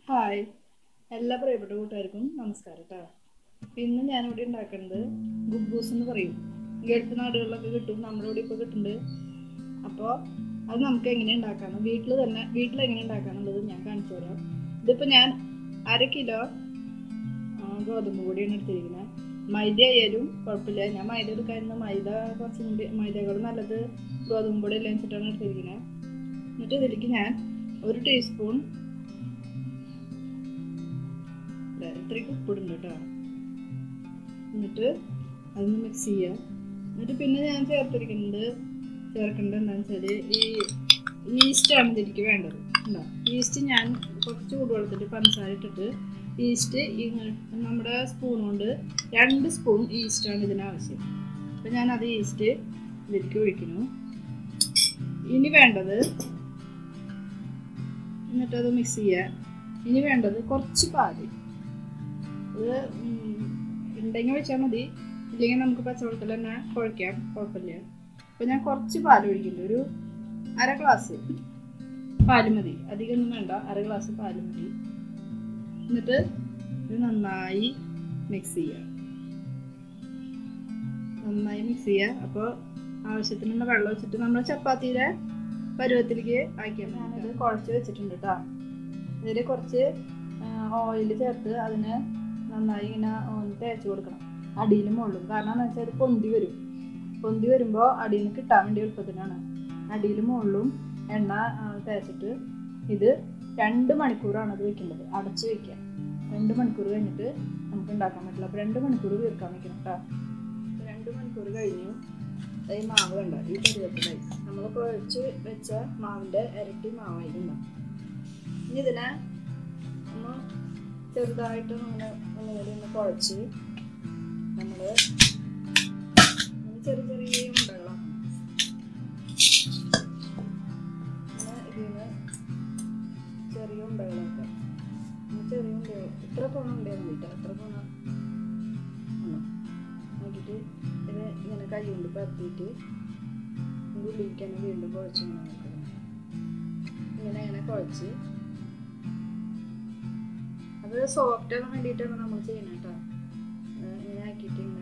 Hi എല്ലാ പ്രിയപ്പെട്ട കൂട്ടുകാർക്കും നമസ്കാരം കേട്ടോ ഇന്ന് ഞാനിവിടെ ഉണ്ടാക്കുന്നത് ഗുബൂസ് എന്ന് പറയും ഗൾഫ് നാടുകളിലൊക്കെ കിട്ടും നമ്മുടെ ഇവിടെ ഇപ്പോൾ കിട്ടുന്നുണ്ട് അപ്പോൾ അത് നമുക്ക് എങ്ങനെ ഉണ്ടാക്കാമെന്ന് വീട്ടിൽ തന്നെ വീട്ടിൽ എങ്ങനെ ഉണ്ടാക്കാന്നുള്ളത് ഞാൻ കാണിച്ചു തരാം ഇതിപ്പോൾ ഞാൻ അര കിലോ ആ, ഗോതമ്പ് പൊടിയാണ് എടുത്തിരിക്കുന്നത് മൈദ ആയാലും കുഴപ്പമില്ല ഞാൻ മൈദ എടുക്കാതിരുന്ന മൈദ കുറച്ചും കൂടി മൈദകൾ നല്ലത് ഗോതമ്പ് പൊടി എല്ലാം വെച്ചിട്ടാണ് എടുത്തിരിക്കുന്നത് എന്നിട്ട് ഇതിലേക്ക് ഞാൻ ഒരു ടീസ്പൂൺ ദേ ഇത്രയ്ക്ക് ഉപ്പിടുണ്ട് കേട്ടോ എന്നിട്ട് അതൊന്ന് മിക്സ് ചെയ്യുക എന്നിട്ട് പിന്നെ ഞാൻ ചേർത്തിരിക്കുന്നത് ചേർക്കേണ്ടത് എന്താണെന്ന് വെച്ചാൽ ഈ ഈസ്റ്റാണ് ഇതിലേക്ക് വേണ്ടത് ഉണ്ടോ ഈസ്റ്റ് ഞാൻ കുറച്ച് ചൂടുവെള്ളത്തിൽ പഞ്ചസാര ഇട്ടിട്ട് ഈസ്റ്റ് ഈ നമ്മുടെ സ്പൂൺ കൊണ്ട് രണ്ട് സ്പൂൺ ഈസ്റ്റാണ് ഇതിനാവശ്യം അപ്പം ഞാനത് ഈസ്റ്റ് ഇതിലേക്ക് ഒഴിക്കുന്നു ഇനി വേണ്ടത് എന്നിട്ടത് മിക്സ് ചെയ്യുക ഇനി വേണ്ടത് കുറച്ച് പാല് ഇത് ഉണ്ടെങ്കിൽ വെച്ചാൽ മതി ഇല്ലെങ്കിൽ നമുക്ക് പച്ചവെള്ളത്തിൽ തന്നെ കുഴയ്ക്കാം കുഴപ്പമില്ല അപ്പോൾ ഞാൻ കുറച്ച് പാൽ ഒഴിക്കുന്നുണ്ട് ഒരു അര ഗ്ലാസ് പാല് മതി അധികമൊന്നും വേണ്ട അര ഗ്ലാസ് പാല് മതി എന്നിട്ട് ഇത് നന്നായി മിക്സ് ചെയ്യുക നന്നായി മിക്സ് ചെയ്യുക അപ്പോൾ ആവശ്യത്തിനുള്ള വെള്ളം വെച്ചിട്ട് നമ്മൾ ചപ്പാത്തിയുടെ പരുവത്തിലേക്ക് ആക്കിയാൽ മതി ഞാനിത് കുഴച്ച് വെച്ചിട്ടുണ്ട് കേട്ടോ ഇതിൽ കുറച്ച് ഓയിൽ ചേർത്ത് അതിന് നന്നായി ഇങ്ങനെ ഒന്ന് തേച്ച് കൊടുക്കണം അടിയിലും മുകളിലും കാരണം എന്ന് വെച്ചാൽ ഇത് പൊന്തി വരും പൊന്തി വരുമ്പോൾ അടിയിൽ നിന്ന് കിട്ടാൻ വേണ്ടി എളുപ്പത്തിനാണ് അടിയിലും മുകളിലും എണ്ണ ആ, തേച്ചിട്ട് ഇത് രണ്ട് മണിക്കൂറാണ് അത് വെക്കേണ്ടത് അടച്ച് വെക്കുക രണ്ട് മണിക്കൂർ കഴിഞ്ഞിട്ട് നമുക്ക് ഉണ്ടാക്കാൻ പറ്റില്ല അപ്പോൾ രണ്ട് മണിക്കൂർ തീർക്കാൻ വെക്കണം കേട്ടോ രണ്ട് മണിക്കൂർ കഴിഞ്ഞു ഈ മാവ് കണ്ട ഈ പരുവത്തിലായി നമ്മൾ കുഴച്ച് വെച്ച മാവിൻ്റെ ഇരട്ടി മാവായിരുന്നു ഇനി ഇതിനെ ഒന്ന് ചെറുതായിട്ട് ഒന്ന് ഒന്നുകൂടി ഒന്ന് കുഴച്ച് നമ്മൾ ചെറിയ ചെറിയ ഉണ്ടകളാണ് ഇതിന് ചെറിയ ഉണ്ടകളൊക്കെ ഇനി ചെറിയ ഉണ്ടകൾ ഇത്ര പോണ ഉണ്ടായിരുന്നു കേട്ടോ എത്ര പോണ നോക്കിയിട്ട് ഇത് ഇങ്ങനെ കൈ കൊണ്ട് പരത്തിയിട്ട് ഉള്ളിലേക്കാണ് വീണ്ടും കുഴച്ച് ഇങ്ങനെ വെക്കുന്നത്. ഇങ്ങനെ ഇങ്ങനെ കുഴച്ച് അത് സോഫ്റ്റ് ആകാൻ വേണ്ടിയിട്ടാണ് നമ്മൾ ചെയ്യുന്നത് കേട്ടോ ഇങ്ങനെ ആക്കിയിട്ട് ഇങ്ങനെ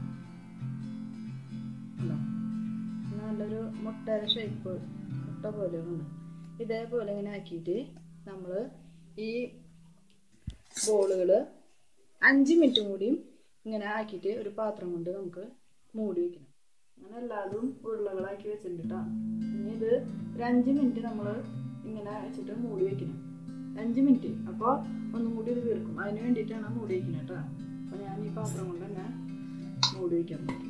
ഉണ്ടോ? നല്ലൊരു മുട്ടയുടെ ഷേപ്പ് മുട്ട പോലെ ഉണ്ട് ഇതേപോലെ ഇങ്ങനെ ആക്കിയിട്ട് നമ്മൾ ഈ ബോളുകൾ അഞ്ച് മിനിറ്റും കൂടിയും ഇങ്ങനെ ആക്കിയിട്ട് ഒരു പാത്രം കൊണ്ട് നമുക്ക് മൂടി വെക്കണം അങ്ങനെ എല്ലാതും ഉരുളകളാക്കി വെച്ചിട്ടുണ്ട് കേട്ടോ ഇനി ഇത് ഒരു അഞ്ച് മിനിറ്റ് നമ്മൾ ഇങ്ങനെ വെച്ചിട്ട് മൂടി വെക്കണം അഞ്ച് മിനിറ്റ് അപ്പോൾ ഒന്നും കൂടി ഇത് വീർക്കും അതിന് വേണ്ടിയിട്ടാണ് മൂടി വയ്ക്കുന്നത് കേട്ടോ അപ്പോൾ ഞാൻ ഈ പാത്രം കൊണ്ട് തന്നെ മൂടി വയ്ക്കാൻ പറ്റും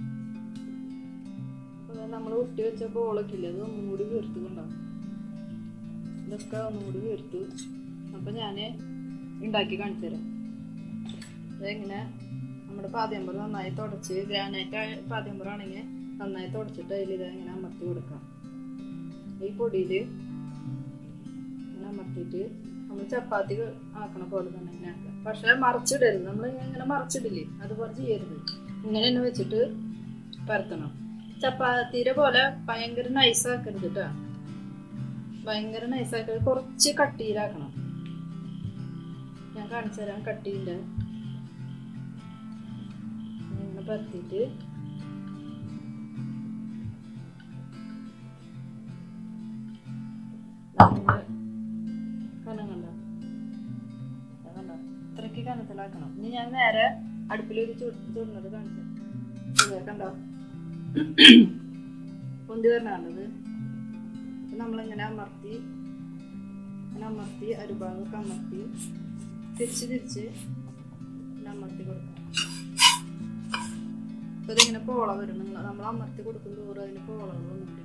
അപ്പോൾ നമ്മൾ ഉരുട്ടി വെച്ച ബോളൊക്കെ ഇല്ലേ അത് ഒന്നും കൂടി വീർത്തുകൊണ്ടാവും ഇതൊക്കെ ഒന്നും കൂടി വീർത്തു അപ്പോൾ ഞാൻ ഉണ്ടാക്കി കാണിച്ചു തരാം അതെങ്ങനെ നമ്മുടെ പാദ്യമ്പർ നന്നായി തുടച്ച് ഗ്രാനൈറ്റ് പാദ്യമ്പറാണെങ്കിൽ നന്നായി തുടച്ചിട്ട് അതിൽ ഇത് ഇങ്ങനെ അമർത്തി കൊടുക്കാം ഈ പൊടിയിൽ ഇങ്ങനെ അമർത്തിയിട്ട് നമ്മൾ ചപ്പാത്തി ആക്കണ പോലെ തന്നെ ഇങ്ങനെ ആക്കാം പക്ഷെ മറിച്ചിടരുത് നമ്മൾ ഇങ്ങനെ മറിച്ചിടില്ലേ അതുപോലെ ചെയ്യരുത് ഇങ്ങനെ തന്നെ വെച്ചിട്ട് പരത്തണം ചപ്പാത്തിയുടെ പോലെ ഭയങ്കര നൈസാക്കരുത് കേട്ടോ ഭയങ്കര നൈസാക്കരുത് കുറച്ച് കട്ടിയിലാക്കണം ഞാൻ കാണിച്ചു തരാം കട്ടിയില്ല ഇങ്ങനെ പരത്തിയിട്ട് ഇങ്ങനെ കനം കണ്ടോ അത് കണ്ടോ ഇത്രയ്ക്ക് കനത്തിലാക്കണം ഇനി ഞാൻ നേരെ അടുപ്പിൽ ഒരു ചു ചുടുന്നത് കാണിച്ചു ഇത് കണ്ടോ പൊന്തി വരണ കണ്ടത് നമ്മളിങ്ങനെ അമർത്തി ഇങ്ങനെ അമർത്തി അരുഭാഗമൊക്കെ അമർത്തി തിരിച്ച് തിരിച്ച് ഇങ്ങനെ അമർത്തി കൊടുക്കാം അപ്പോൾ ഇതിങ്ങനെ പോള വരും നിങ്ങൾ നമ്മൾ അമർത്തി കൊടുക്കും തോറും അതിന് പോളകൾ വന്നുകൊണ്ടിരിക്കും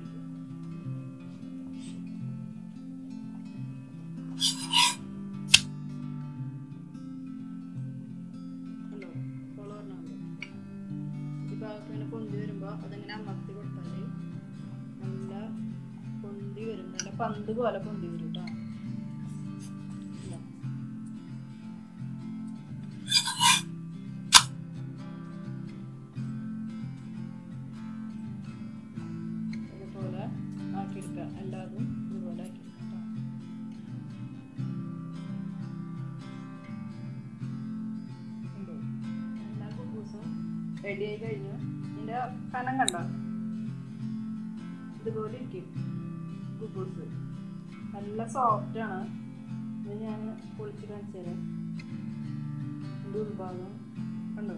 കണ്ടോ പോള വരണുണ്ടോ ഈ ഭാഗത്ത് ഇങ്ങനെ പൊന്തി വരുമ്പോൾ അതിങ്ങനെ അമർത്തി കൊടുത്താൽ നല്ല പൊന്തി വരും നല്ല പന്ത് പോലെ പൊന്തി വരും കേട്ടോ ഇതാ. ഇതുപോലെ ആക്കിയെടുക്കുക എല്ലാതും ഇതുപോലെ ആക്കിയെടുക്കാം കേട്ടോ റെഡി ആയി കഴിഞ്ഞു ഇതിൻ്റെ കനം കണ്ടോ ഇതുപോലെ ഇരിക്കും കുബൂസ് നല്ല സോഫ്റ്റ് ആണ് ഇത് ഞാൻ പൊളിച്ച് കാണിച്ചു തരാം ഇതിൻ്റെ ഉൾഭാഗം കണ്ടോ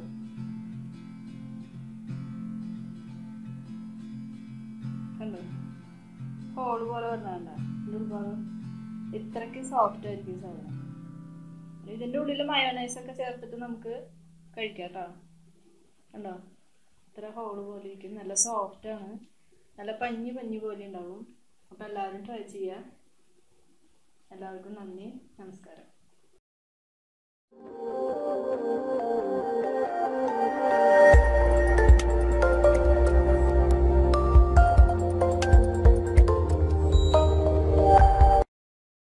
കണ്ടോ ഹോള് പോലെ പറഞ്ഞാണ്ട ഇതിൻ്റെ ഉൾഭാഗം ഇത്രയ്ക്ക് സോഫ്റ്റ് ആയിരിക്കും ഈ സാധനം ഇതിൻ്റെ ഉള്ളിൽ മയോണൈസ് ഒക്കെ ചേർത്തിട്ട് നമുക്ക് കഴിക്കാം കേട്ടോ കണ്ടോ ഇത്ര ഹോള് പോലെ ഇരിക്കും നല്ല സോഫ്റ്റ് ആണ് നല്ല പഞ്ഞി പഞ്ഞി പോലെ ഉണ്ടാവും അപ്പം എല്ലാവരും ട്രൈ ചെയ്യുക എല്ലാവർക്കും നന്ദി നമസ്കാരം